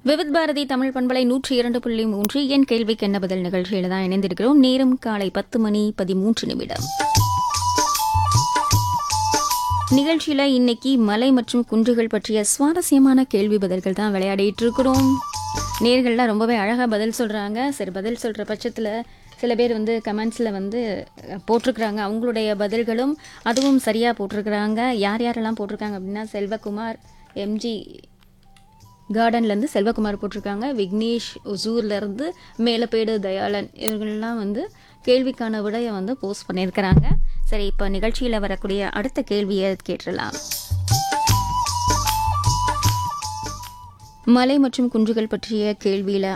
விவித் பாரதி தமிழ் பண்பலை நூற்றி இரண்டு புள்ளி மூன்று என் கேள்விக்கு என்ன பதில் நிகழ்ச்சியில தான் இணைந்திருக்கிறோம் நேரம் காலை பத்து மணி பதிமூன்று நிமிடம் நிகழ்ச்சியில இன்னைக்கு மலை மற்றும் குன்றுகள் பற்றிய சுவாரஸ்யமான கேள்வி பதில்கள் தான் விளையாடிட்டு இருக்கிறோம் நேர்கள்லாம் ரொம்பவே அழகா பதில் சொல்றாங்க சரி பதில் சொல்ற பட்சத்துல சில பேர் வந்து கமெண்ட்ஸில் வந்து அஹ், போட்டிருக்கிறாங்க அவங்களுடைய பதில்களும் அதுவும் சரியாக போட்டிருக்கிறாங்க யார் யாரெல்லாம் போட்டிருக்காங்க அப்படின்னா செல்வகுமார் எம்ஜி கார்டன்லேருந்து செல்வகுமார் போட்டிருக்காங்க விக்னேஷ் ஒசூர்லேருந்து மேலப்பேடு தயாளன் இவர்கள்லாம் வந்து கேள்விக்கான விடையை வந்து போஸ்ட் பண்ணியிருக்கிறாங்க சரி இப்போ நிகழ்ச்சியில் வரக்கூடிய அடுத்த கேள்வியை கேட்டுடலாம் மலை மற்றும் குன்றுகள் பற்றிய கேள்வியில்